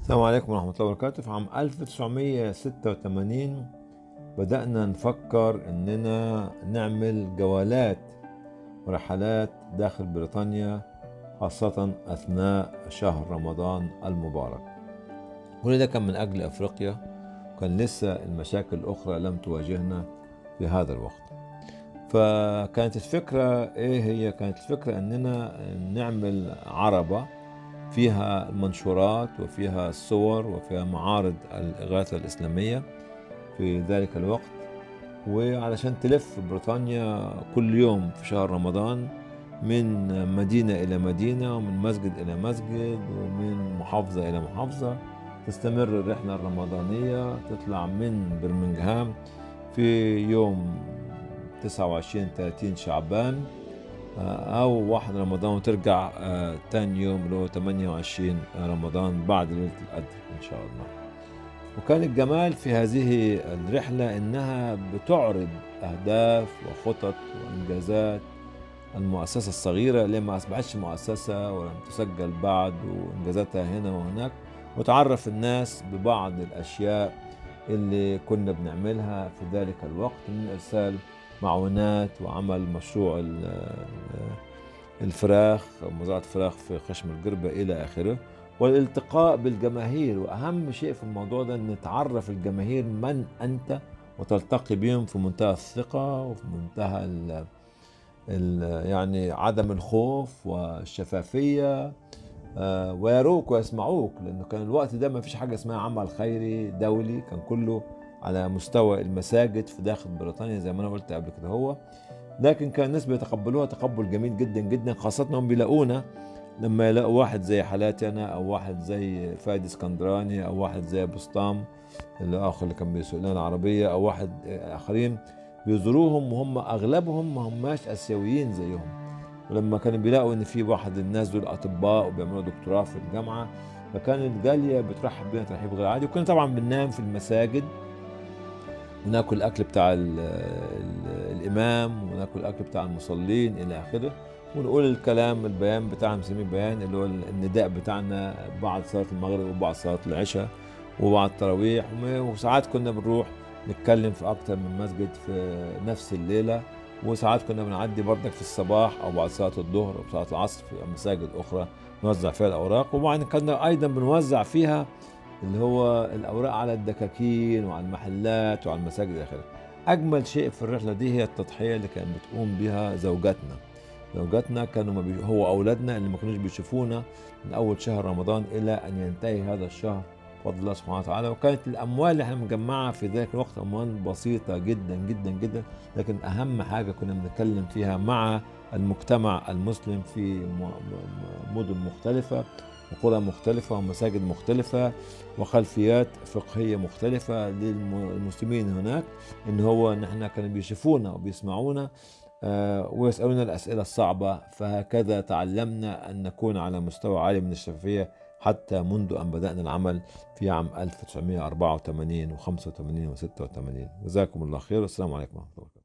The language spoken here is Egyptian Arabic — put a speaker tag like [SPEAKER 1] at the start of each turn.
[SPEAKER 1] السلام عليكم ورحمة الله وبركاته في عام 1986 بدأنا نفكر إننا نعمل جولات ورحلات داخل بريطانيا خاصة أثناء شهر رمضان المبارك كل ده كان من أجل أفريقيا وكان لسه المشاكل الأخرى لم تواجهنا في هذا الوقت فكانت الفكرة إيه هي؟ كانت الفكرة إننا نعمل عربة فيها المنشورات وفيها الصور وفيها معارض الإغاثة الإسلامية في ذلك الوقت وعلشان تلف بريطانيا كل يوم في شهر رمضان من مدينة إلى مدينة ومن مسجد إلى مسجد ومن محافظة إلى محافظة تستمر الرحلة الرمضانية تطلع من برمنغهام في يوم 29 30 شعبان أو واحد رمضان وترجع آه، تاني يوم اللي هو 28 رمضان بعد ليلة القدر إن شاء الله وكان الجمال في هذه الرحلة إنها بتعرض أهداف وخطط وإنجازات المؤسسة الصغيرة اللي ما أصبحتش مؤسسة ولم تسجل بعد وإنجازاتها هنا وهناك وتعرف الناس ببعض الأشياء اللي كنا بنعملها في ذلك الوقت من إرسال معونات وعمل مشروع ال- الفراخ مزرعة فراخ في خشم القربة إلى آخره والالتقاء بالجماهير وأهم شيء في الموضوع ده أن تعرف الجماهير من أنت وتلتقي بهم في منتهى الثقة وفي منتهى ال ال يعني عدم الخوف والشفافية آه، ويروك ويسمعوك لأنه كان الوقت ده ما فيش حاجة اسمها عمل خيري دولي كان كله على مستوى المساجد في داخل بريطانيا زي ما أنا قلت قبل كده هو لكن كان الناس بيتقبلوها تقبل جميل جدا جدا خاصة انهم بيلاقونا لما يلاقوا واحد زي حالاتي انا او واحد زي فادي اسكندراني او واحد زي بسطام الاخ اللي كان بيسوق لنا العربية او واحد اخرين بيزوروهم وهم اغلبهم ما هماش اسيويين زيهم ولما كانوا بيلاقوا ان في واحد الناس دول اطباء وبيعملوا دكتوراه في الجامعة فكان الجالية بترحب بينا ترحيب غير عادي وكنا طبعا بننام في المساجد وناكل الاكل بتاع ال ال الامام وناكل الاكل بتاع المصلين الى اخره ونقول الكلام البيان بتاعنا بنسميه بيان اللي هو النداء بتاعنا بعد صلاه المغرب وبعد صلاه العشاء وبعد التراويح وم- وساعات كنا بنروح نتكلم في اكتر من مسجد في نفس الليله وساعات كنا بنعدي بردك في الصباح او بعد صلاه الظهر او صلاه العصر في مساجد اخرى نوزع فيها الاوراق وبعدين كنا ايضا بنوزع فيها اللي هو الاوراق على الدكاكين وعلى المحلات وعلى المساجد الى اخره. اجمل شيء في الرحله دي هي التضحيه اللي كانت بتقوم بها زوجاتنا. زوجاتنا كانوا ما بي... هو اولادنا اللي ما كانوش بيشوفونا من اول شهر رمضان الى ان ينتهي هذا الشهر بفضل الله سبحانه وتعالى وكانت الاموال اللي احنا بنجمعها في ذلك الوقت اموال بسيطه جدا جدا جدا لكن اهم حاجه كنا بنتكلم فيها مع المجتمع المسلم في م- م- مدن مختلفه وقرى مختلفة ومساجد مختلفة وخلفيات فقهية مختلفة للمسلمين هناك إن هو إن إحنا كانوا بيشوفونا وبيسمعونا آه، ويسألونا الأسئلة الصعبة فهكذا تعلمنا أن نكون على مستوى عالي من الشفافية حتى منذ أن بدأنا العمل في عام 1984 و85 و86 جزاكم الله خير والسلام عليكم ورحمة الله وبركاته